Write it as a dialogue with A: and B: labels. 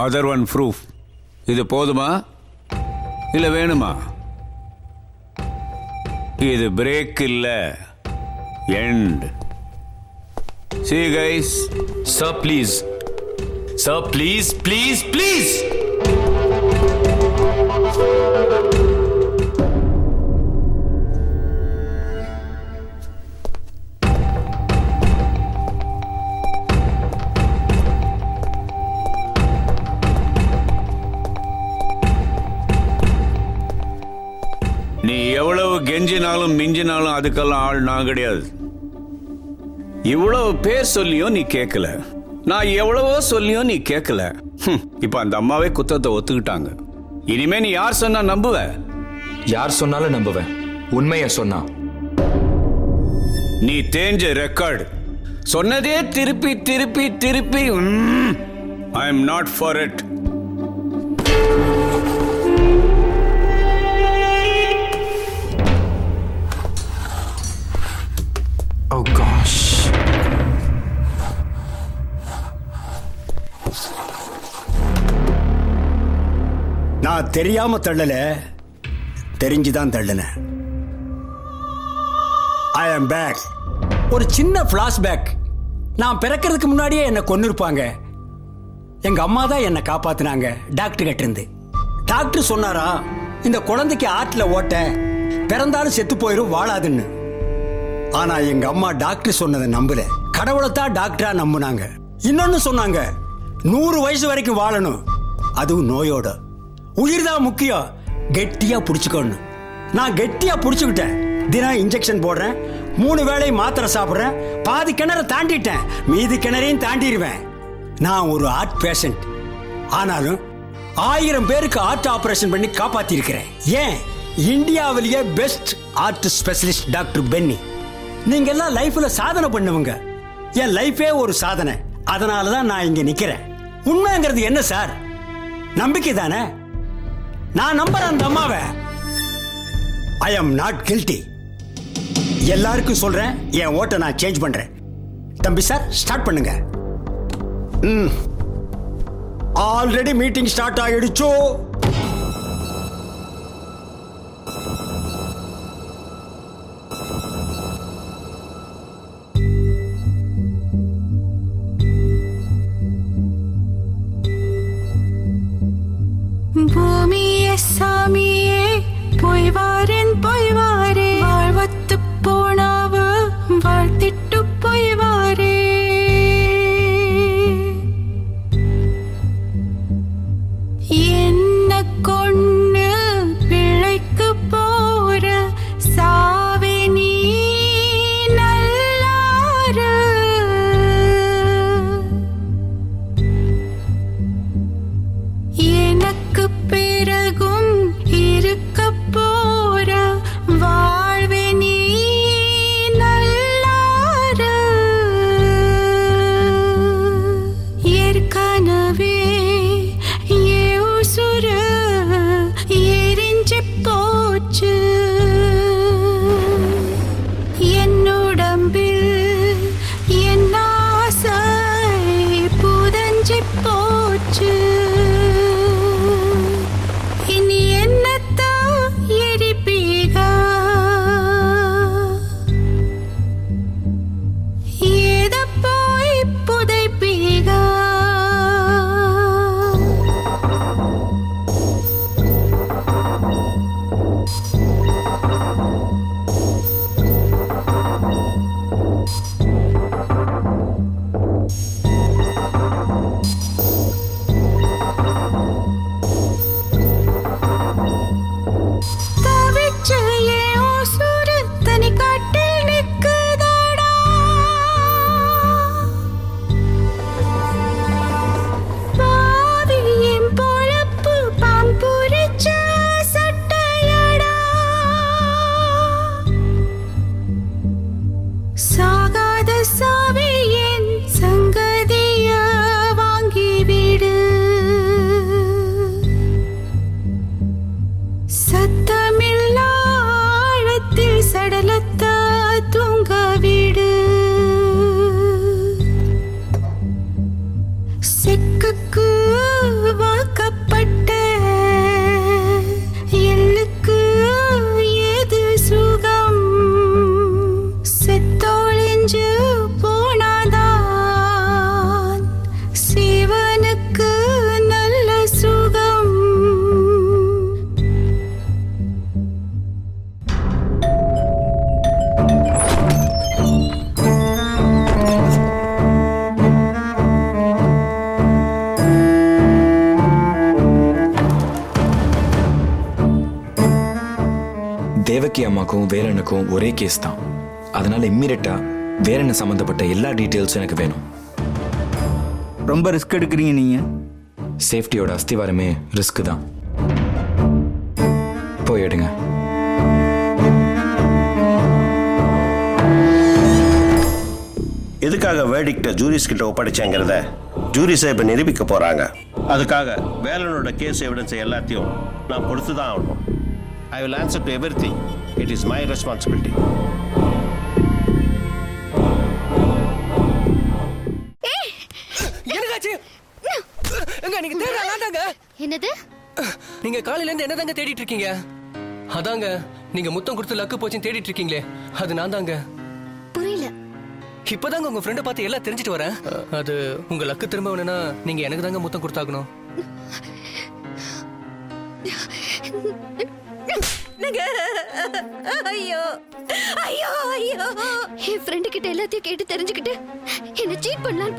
A: Other one proof இது போதுமா இல்ல வேணுமா இது பிரேக் இல்ல எண்ட் சி guys
B: sir please sir please please please
A: நீ எவ்வளவு கெஞ்சினாலும் மிஞ்சினாலும் அதுக்கெல்லாம் ஆள் நான் கிடையாது இவ்வளவு பேர் சொல்லியும் நீ கேட்கல நான் எவ்வளவோ சொல்லியும் நீ கேட்கல ஹம், இப்ப அந்த அம்மாவே குத்தத்தை ஒத்துக்கிட்டாங்க இனிமே நீ யார் சொன்னா நம்புவ
B: யார் சொன்னாலும் நம்புவேன் உண்மையை சொன்னா
A: நீ தேஞ்ச ரெக்கார்டு சொன்னதே திருப்பி திருப்பி திருப்பி I am not for it
B: oh gosh
C: நான் தெரியாம தள்ளல தெரிஞ்சுதான் தள்ளினேன் ஐ ஆம் பேக் ஒரு சின்ன ஃபிளாஷ்பேக் நான் பிறக்கிறதுக்கு முன்னாடியே என்னை கொன்னிருப்பாங்க எங்க அம்மா தான் என்னை காப்பாத்துனாங்க டாக்டர் கிட்ட இருந்து டாக்டர் சொன்னாரா இந்த குழந்தைக்கு ஆற்றுல ஓட்ட பிறந்தாலும் செத்து போயிரும் வாழாதுன்னு ஆனா எங்க அம்மா டாக்டர் சொன்னதை நம்பல கடவுளைத்தான் டாக்டரா நம்புனாங்க இன்னொன்னு சொன்னாங்க நூறு வயசு வரைக்கும் வாழணும் அதுவும் நோயோட உயிர் தான் முக்கியம் கெட்டியா புடிச்சுக்கணும் நான் கெட்டியா புடிச்சுக்கிட்டேன் தினம் இன்ஜெக்ஷன் போடுறேன் மூணு வேளை மாத்திரை சாப்பிடுறேன் பாதி கிணற தாண்டிட்டேன் மீதி கிணறையும் தாண்டிடுவேன் நான் ஒரு ஹார்ட் பேஷண்ட் ஆனாலும் ஆயிரம் பேருக்கு ஹார்ட் ஆபரேஷன் பண்ணி காப்பாத்திருக்கிறேன் ஏன் இந்தியாவிலேயே best heart specialist doctor Benny நீங்க எல்லாம் லைஃப்ல சாதனை பண்ணுவங்க என் லைஃபே ஒரு சாதனை அதனால தான் நான் இங்க நிக்கிறேன் உண்மைங்கிறது என்ன சார் நம்பிக்கை தானே நான் நம்புறேன் அந்த அம்மாவை ஐ அம் நாட் கில்ட்டி எல்லாருக்கும் சொல்றேன் என் ஓட்டை நான் சேஞ்ச் பண்றேன் தம்பி சார் ஸ்டார்ட் பண்ணுங்க ம் ஆல்ரெடி மீட்டிங் ஸ்டார்ட் ஆயிடுச்சோ
D: பூமியே சாமியே போய் வாரேன் போய் வாரே வாழ்வத்து போனாவ வாழ்த்திட்டு போய் வாரே என்ன கொண்டு பிழைக்கு போற சாவே நீ நல்லாரு எனக்கு பிறகும் இருக்க போற வாழ்வே நீ நல்லாரு ஏற்கனவே ஏ உசுர எரிஞ்சு போச்சு என்னுடம்பில் என் ஆசை புதஞ்சு போச்சு இனி என்னத்தான் எரிப்பீகா ஏத போய் புதைப்பீகா தவிச்ச என் உசுரு தனி காட்டில் நிக்குதடா. பாவி என் பொழப்பு பாம்புரிச்ச சட்டையடா. சாகாத சாவி என் சங்கதிய வாங்கிவிடு சத்தமில்லா ஆழத்தில் சடலத்தா தூங்க விடு செக்குக்கு
E: தேவகி அம்மாக்கும் வேலனுக்கும் ஒரே கேஸ் தான் அதனால இம்மீடியட்டா வேலனை சம்பந்தப்பட்ட எல்லா டீட்டெயில்ஸும் எனக்கு வேணும்
F: ரொம்ப ரிஸ்க் எடுக்கிறீங்க நீங்க
E: சேஃப்டியோட அஸ்திவாரமே ரிஸ்க் தான் போய் எடுங்க
G: எதுக்காக வேர்டிக்ட ஜூரிஸ் கிட்ட ஒப்படைச்சாங்கிறத ஜூரிஸை இப்போ நிரூபிக்க போறாங்க அதுக்காக வேலனோட கேஸ் எவிடன்ஸ் எல்லாத்தையும் நான் கொடுத்து தான் ஆகணும் I will answer to everything it is my responsibility
H: என்னதாச்சு எங்க நீங்க தேடுறாங்க
I: என்னது
H: நீங்க காலையில இருந்து என்னதாங்க தேடிட்டு இருக்கீங்க அதாங்க நீங்க முத்தம் கொடுத்து லக்கு போச்சுன்னு தேடிட்டு இருக்கீங்களே அது நான் தாங்க
I: புரியல
H: இப்பதாங்க உங்க ஃப்ரெண்டை பார்த்து எல்லாம் தெரிஞ்சுட்டு வரேன் அது உங்க லக்கு திரும்ப வேணும்னா நீங்க எனக்கு தாங்க முத்தம் கொடுத்தாகணும்
D: ஐயோ ஐயோ ஐயோ
I: என் ஃப்ரெண்டு கிட்ட எல்லாத்தையும் கேட்டு தெரிஞ்சுக்கிட்டு என்ன சீட் பண்ணலான்னு